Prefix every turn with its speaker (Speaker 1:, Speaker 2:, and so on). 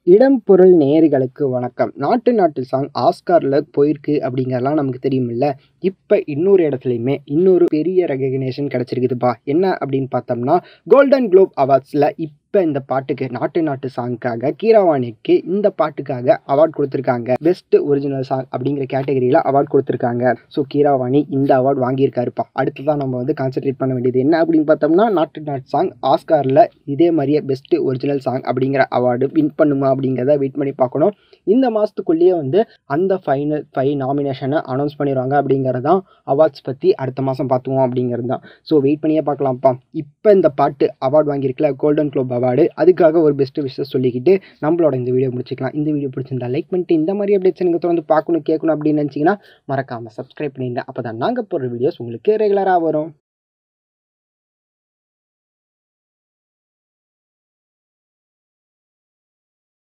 Speaker 1: இடம் பொருள் நேயர்களுக்கு வணக்கம் நாட்டு நாட்டு சாங் ஆஸ்காரில் போயிருக்கு அப்படிங்கிறதெல்லாம் நமக்கு தெரியுமில்ல இப்போ இன்னொரு இடத்துலையுமே இன்னொரு பெரிய ரெகக்னேஷன் கிடச்சிருக்குதுப்பா என்ன அப்படின்னு பார்த்தோம்னா கோல்டன் குளோப் அவார்ட்ஸில் இப்போ இந்த பாட்டுக்கு நாட்டு நாட்டு சாங்க்காக கீரவாணிக்கு இந்த பாட்டுக்காக அவார்ட் கொடுத்துருக்காங்க பெஸ்ட் ஒரிஜினல் சாங் அப்படிங்கிற கேட்டகரியில் அவார்ட் கொடுத்துருக்காங்க ஸோ கீரவாணி இந்த அவார்ட் வாங்கியிருக்காருப்பா அடுத்ததான் நம்ம வந்து கான்சென்ட்ரேட் பண்ண வேண்டியது என்ன அப்படின்னு பார்த்தோம்னா நாட்டு நாட்டு சாங் ஆஸ்காரில் இதே மாதிரியே பெஸ்ட் ஒரிஜினல் சாங் அப்படிங்கிற அவார்டு வின் பண்ணுமா அப்படிங்கிறத வெயிட் பண்ணி பார்க்கணும் இந்த மாதத்துக்குள்ளேயே வந்து அந்த ஃபைனல் ஃபைவ் நாமினேஷனை அனௌன்ஸ் பண்ணிடுவாங்க அப்படிங்கிறது தான் அவார்ட்ஸ் பற்றி அடுத்த மாதம் பார்த்துவோம் அப்படிங்கிறது தான் ஸோ வெயிட் பண்ணியே பார்க்கலாம்ப்பா இப்போ இந்த பாட்டு அவார்ட் வாங்கியிருக்கல கோல்டன் குளோப் அவார்டு அதுக்காக ஒரு பெஸ்ட் விஷஸ் சொல்லிக்கிட்டு நம்மளோட இந்த வீடியோ முடிச்சுக்கலாம் இந்த வீடியோ பிடிச்சிருந்தா லைக் பண்ணிட்டு இந்த மாதிரி அப்டேட்ஸ் நீங்கள் தொடர்ந்து பார்க்கணும் கேட்கணும் அப்படின்னு நினச்சிங்கன்னா மறக்காமல் சப்ஸ்கிரைப் பண்ணிடுங்க அப்போ தான் நாங்கள் போடுற வீடியோஸ் உங்களுக்கு ரெகுலராக வரும்